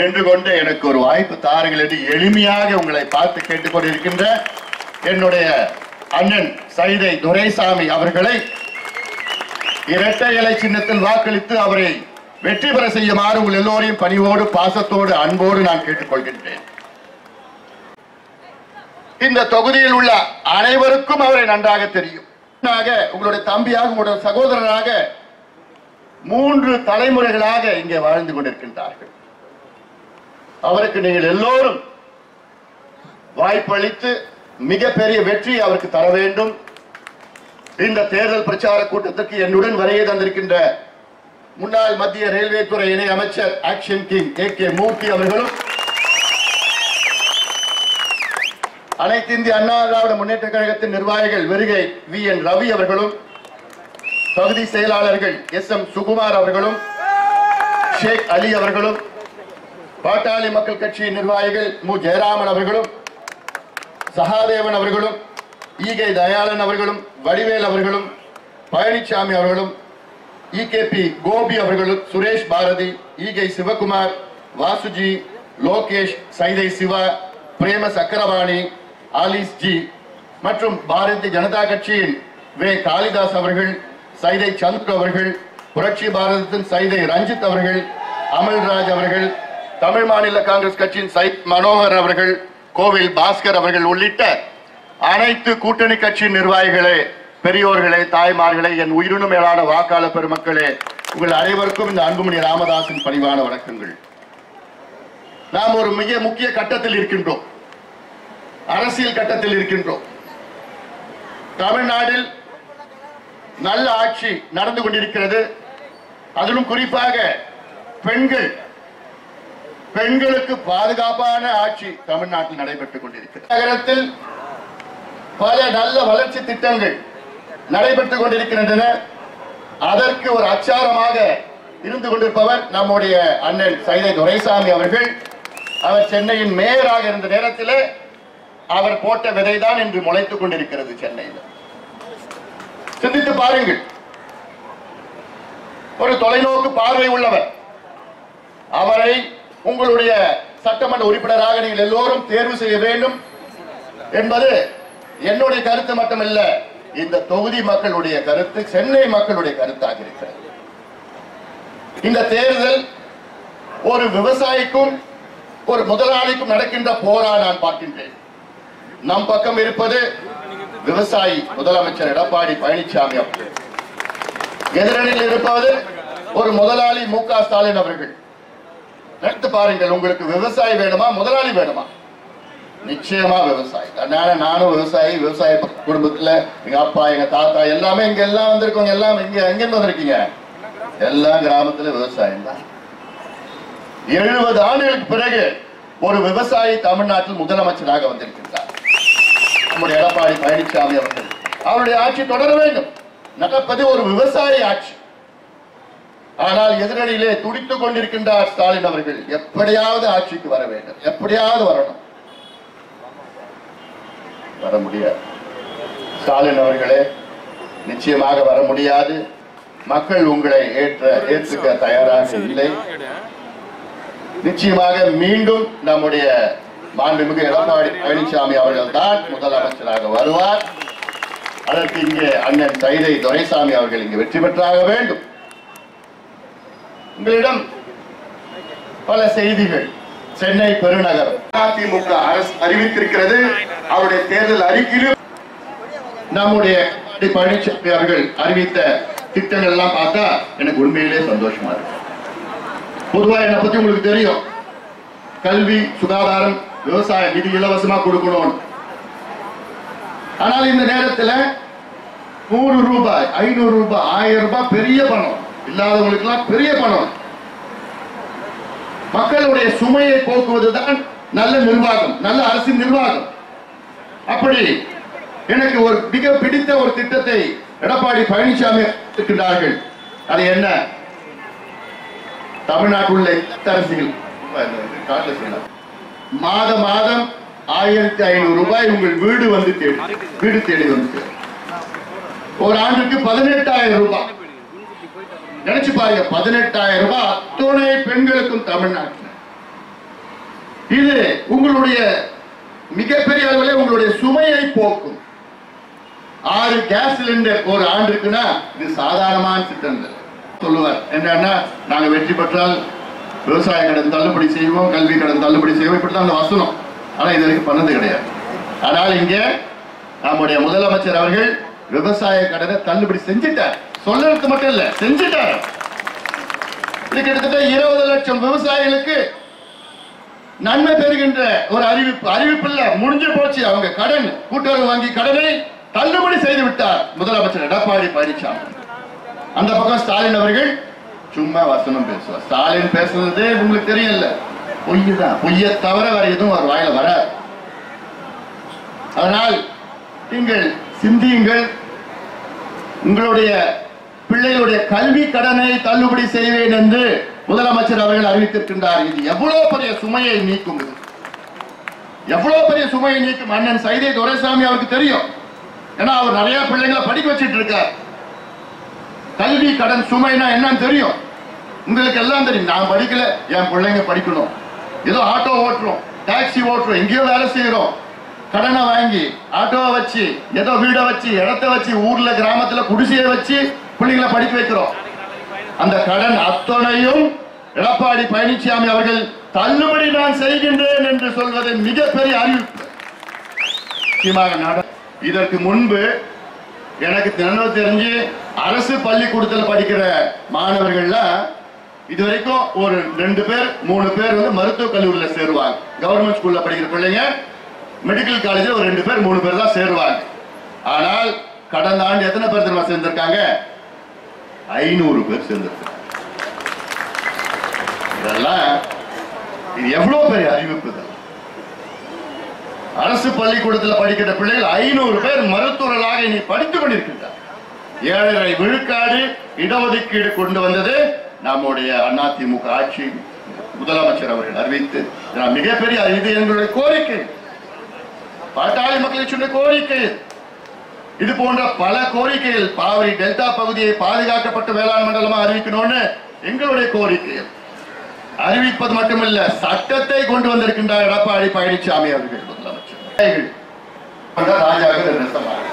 நின்று கொண்டு எனக்கு ஒரு வாய்ப்பு தாருங்கள் என்று எளிமையாக உங்களை பார்த்து கேட்டுக்கொண்டிருக்கின்ற என்னுடைய அண்ணன் சைதை துரைசாமி அவர்களை இரட்டை இலை சின்னத்தில் வாக்களித்து அவரை வெற்றி பெற செய்யுமாறு உங்கள் எல்லோரையும் பணிவோடு பாசத்தோடு அன்போடு நான் கேட்டுக்கொள்கின்றேன் இந்த தொகுதியில் உள்ள அனைவருக்கும் அவரை நன்றாக தெரியும் நாக, உங்களுடைய தம்பியாக உங்களுடைய சகோதரராக மூன்று தலைமுறைகளாக இங்கே வாழ்ந்து கொண்டிருக்கின்றார்கள் அவருக்கு நீங்கள் எல்லோரும் வாய்ப்பளித்து மிகப்பெரிய வெற்றி அவருக்கு தர வேண்டும் இந்த தேர்தல் பிரச்சார கூட்டத்திற்கு என்னுடன் வருகை தந்திருக்கின்ற முன்னாள் மத்திய ரயில்வே துறை இணை அமைச்சர் action king A K Murthy அவர்களும் அனைத்து இந்திய அண்ணா திராவிட முன்னேற்ற கழகத்தின் நிர்வாகிகள் வருகை வி என் ரவி அவர்களும் பகுதி செயலாளர்கள் எஸ் எம் சுகுமார் அவர்களும் ஷேக் அலி அவர்களும் பாட்டாளி மக்கள் கட்சியின் நிர்வாகிகள் மு ஜெயராமன் அவர்களும் சகாதேவன் அவர்களும் ஈகை தயாளன் அவர்களும் வடிவேல் அவர்களும் பழனிசாமி அவர்களும் இகேபி கோபி அவர்களும் சுரேஷ் பாரதி ஈகை சிவகுமார் வாசுஜி லோகேஷ் சைதை சிவா பிரேம சக்கரவாணி ஆலிஸ் ஜி மற்றும் பாரதிய ஜனதா கட்சியின் வே காளிதாஸ் அவர்கள் சைதை சந்துரு அவர்கள் புரட்சி பாரதத்தின் சைதை ரஞ்சித் அவர்கள் அமல்ராஜ் அவர்கள் தமிழ் மாநில காங்கிரஸ் கட்சியின் சைத் மனோகர் அவர்கள் கோவில் பாஸ்கர் அவர்கள் உள்ளிட்ட அனைத்து கூட்டணி கட்சி நிர்வாகிகளே பெரியோர்களே தாய்மார்களே என் உயிரினும் மேலான வாக்காளர் பெருமக்களே உங்கள் அனைவருக்கும் இந்த அன்புமணி ராமதாசின் பணிவான வணக்கங்கள் நாம் ஒரு மிக முக்கிய கட்டத்தில் இருக்கின்றோம் அரசியல் கட்டத்தில் இருக்கின்றோம் தமிழ்நாட்டில் நல்ல ஆட்சி நடந்து கொண்டிருக்கிறது அதிலும் குறிப்பாக பெண்கள் பெண்களுக்கு பாதுகாப்பான ஆட்சி தமிழ்நாட்டில் நடைபெற்றுக் கொண்டிருக்கிறது நகரத்தில் பல நல்ல வளர்ச்சி திட்டங்கள் நடைபெற்றுக் கொண்டிருக்கின்றன அதற்கு ஒரு அச்சாரமாக இருந்து கொண்டிருப்பவர் நம்முடைய அண்ணன் சைதை துரைசாமி அவர்கள் அவர் சென்னையின் மேயராக இருந்த நேரத்திலே அவர் போட்ட விதைதான் இன்று முளைத்துக் கொண்டிருக்கிறது சென்னையில் சிந்தித்து பாருங்கள் ஒரு தொலைநோக்கு பார்வை உள்ளவர் அவரை உங்களுடைய சட்டமன்ற உறுப்பினராக நீங்கள் எல்லோரும் தேர்வு செய்ய வேண்டும் என்பது என்னுடைய கருத்து மட்டுமல்ல இந்த தொகுதி மக்களுடைய கருத்து சென்னை மக்களுடைய கருத்தாக இருக்கிறது இந்த தேர்தல் ஒரு விவசாயிக்கும் ஒரு முதலாளிக்கும் நடக்கின்ற போரா நான் பார்க்கின்றேன் நம் பக்கம் இருப்பது விவசாயி முதலமைச்சர் எடப்பாடி பழனிசாமி அவர்கள் எதிரணியில் இருப்பது ஒரு முதலாளி மு க ஸ்டாலின் அவர்கள் நினைத்து பாருங்கள் உங்களுக்கு விவசாயி வேணுமா முதலாளி வேணுமா நிச்சயமா விவசாயி அதனால நானும் விவசாயி விவசாய குடும்பத்துல எங்க அப்பா எங்க தாத்தா எல்லாமே இங்க எல்லாம் வந்திருக்கோங்க எல்லாம் இங்க எங்க இருந்து வந்திருக்கீங்க எல்லாம் கிராமத்துல விவசாயம் தான் எழுபது ஆண்டுகளுக்கு பிறகு ஒரு விவசாயி தமிழ்நாட்டில் முதலமைச்சராக வந்திருக்கின்றார் நம்முடைய எடப்பாடி பழனிசாமி அவர்கள் அவருடைய ஆட்சி தொடர வேண்டும் நடப்பது ஒரு விவசாய ஆட்சி ஆனால் எதிரணியிலே துடித்துக் கொண்டிருக்கின்றார் ஸ்டாலின் அவர்கள் எப்படியாவது ஆட்சிக்கு வர வேண்டும் எப்படியாவது வரணும் வர முடியாது ஸ்டாலின் அவர்களே நிச்சயமாக வர முடியாது மக்கள் உங்களை ஏற்ற ஏற்றுக்க தயாராக இல்லை நிச்சயமாக மீண்டும் நம்முடைய மாண்புமிகு எடப்பாடி பழனிசாமி அவர்கள் தான் முதலமைச்சராக வருவார் அதற்கு இங்கே அண்ணன் சைதை துரைசாமி அவர்கள் இங்கு வெற்றி பெற்றாக வேண்டும் உங்களிடம் பல செய்திகள் சென்னை பெருநகர் அதிமுக அரசு அறிவித்திருக்கிறது அவருடைய தேர்தல் அறிக்கையிலும் நம்முடைய எடப்பாடி பழனிசாமி அவர்கள் அறிவித்த திட்டங்கள் எல்லாம் பார்த்தா எனக்கு உண்மையிலே சந்தோஷமா இருக்கு பொதுவா என்னை பத்தி உங்களுக்கு தெரியும் கல்வி சுகாதாரம் விவசாயம் இது இலவசமா கொடுக்கணும் ஆனால் இந்த நேரத்துல நூறு ரூபாய் ஐநூறு ரூபாய் ஆயிரம் ரூபாய் பெரிய பணம் இல்லாதவங்களுக்கு எல்லாம் பெரிய பணம் மக்களுடைய சுமையை போக்குவதுதான் நல்ல நிர்வாகம் நல்ல அரசின் நிர்வாகம் அப்படி எனக்கு ஒரு மிக பிடித்த ஒரு திட்டத்தை எடப்பாடி பழனிசாமி இருக்கின்றார்கள் அது என்ன தமிழ்நாட்டில் உள்ள அரசியல் மாத மாதம் ஆயிரத்தி ஐநூறு ரூபாய் உங்கள் வீடு வந்து தேடி வீடு தேடி வந்து சேரும். ஒரு ஆண்டுக்கு பதினெட்டாயிரம் ரூபாய் நினைச்சு பாருங்க பதினெட்டாயிரம் ரூபாய் அத்துணை பெண்களுக்கும் தமிழ்நாட்டில் இது உங்களுடைய மிகப்பெரிய அளவில் உங்களுடைய சுமையை போக்கும் ஆறு கேஸ் சிலிண்டர் ஒரு ஆண்டுக்குன்னா இது சாதாரணமான திட்டம் இல்லை. சொல்லுவார் என்னன்னா நாங்க வெற்றி பெற்றால் விவசாய கடன் தள்ளுபடி செய்வோம் கல்வி கடன் தள்ளுபடி செய்வோம் இப்படிதான் அந்த வசனம் ஆனா இது வரைக்கும் பண்ணது கிடையாது ஆனால் இங்க நம்முடைய முதலமைச்சர் அவர்கள் விவசாய கடனை தள்ளுபடி செஞ்சிட்டார் சொல்றது மட்டும் இல்ல செஞ்சிட்டார் இது கிட்டத்தட்ட இருபது லட்சம் விவசாயிகளுக்கு நன்மை பெறுகின்ற ஒரு அறிவிப்பு அறிவிப்பு இல்ல முடிஞ்சு போச்சு அவங்க கடன் கூட்டுறவு வங்கி கடனை தள்ளுபடி செய்து விட்டார் முதலமைச்சர் எடப்பாடி பழனிசாமி அந்த பக்கம் ஸ்டாலின் அவர்கள் சும்மா வசனம் பேசுவார் ஸ்டாலின் பேசுனதே உங்களுக்கு தெரியல பொய் தான் பொய்யை தவிர வேற எதுவும் அவர் வாயில வராது அதனால் நீங்கள் சிந்தியுங்கள் உங்களுடைய பிள்ளைகளுடைய கல்வி கடனை தள்ளுபடி செய்வேன் என்று முதலமைச்சர் அவர்கள் அறிவித்திருக்கின்றார் இது எவ்வளவு பெரிய சுமையை நீக்கும் இது எவ்வளவு பெரிய சுமையை நீக்கும் அண்ணன் சைதை துரைசாமி அவருக்கு தெரியும் ஏன்னா அவர் நிறைய பிள்ளைங்களை படிக்க வச்சிட்டு இருக்கார் கல்வி கடன் சுமைனா என்னன்னு தெரியும் உங்களுக்கு எல்லாம் தெரியும் நான் படிக்கல என் பிள்ளைங்க படிக்கணும் ஏதோ ஆட்டோ ஓட்டுறோம் டாக்ஸி ஓட்டுறோம் எங்கேயோ வேலை செய்யறோம் கடனை வாங்கி ஆட்டோவை வச்சு ஏதோ வீடை வச்சு இடத்த வச்சு ஊர்ல கிராமத்துல குடிசையை வச்சு பிள்ளைங்களை படிக்க வைக்கிறோம் அந்த கடன் அத்தனையும் எடப்பாடி பழனிசாமி அவர்கள் தள்ளுபடி நான் செய்கின்றேன் என்று சொல்வது மிகப்பெரிய அறிவிப்பு நிச்சயமாக நட- இதற்கு முன்பு எனக்கு தினம் தெரிஞ்சு அரசு பள்ளிக்கூடத்தில் படிக்கிற மாணவர்கள்லாம் இது வரைக்கும் ஒரு ரெண்டு பேர் மூணு பேர் வந்து மருத்துவக் கல்லூரியில சேருவாங்க கவர்மெண்ட் ஸ்கூல்ல படிக்கிற பிள்ளைங்க மெடிக்கல் காலேஜில் ஒரு ரெண்டு பேர் மூணு பேர் தான் சேருவாங்க ஆனால் கடந்த ஆண்டு எத்தனை பேர் தெரியுமா சேர்ந்திருக்காங்க ஐநூறு பேர் சேர்ந்திருக்காங்க இதெல்லாம் இது எவ்வளவு பெரிய அறிவிப்பு இதெல்லாம் அரசு பள்ளிக்கூடத்தில் படிக்கிற பிள்ளைகள் ஐநூறு பேர் மருத்துவர்களாக இனி படித்துக் கொண்டிருக்கின்றார் ஏழரை விழுக்காடு இடஒதுக்கீடு கொண்டு வந்தது நம்முடைய அதிமுக ஆட்சி முதலமைச்சர் அவர்கள் அறிவித்து இதெல்லாம் மிகப்பெரிய இது எங்களுடைய கோரிக்கை பாட்டாளி மக்களை சொன்ன கோரிக்கை இது போன்ற பல கோரிக்கைகள் பாவரி டெல்டா பகுதியை பாதுகாக்கப்பட்ட வேளாண் மண்டலமா அறிவிக்கணும்னு எங்களுடைய கோரிக்கைகள் அறிவிப்பது மட்டுமல்ல சட்டத்தை கொண்டு வந்திருக்கின்றார் எடப்பாடி பழனிசாமி அவர்கள் முதலமைச்சர் கொண்ட ராஜாக்கள் என்று சொன்னார்.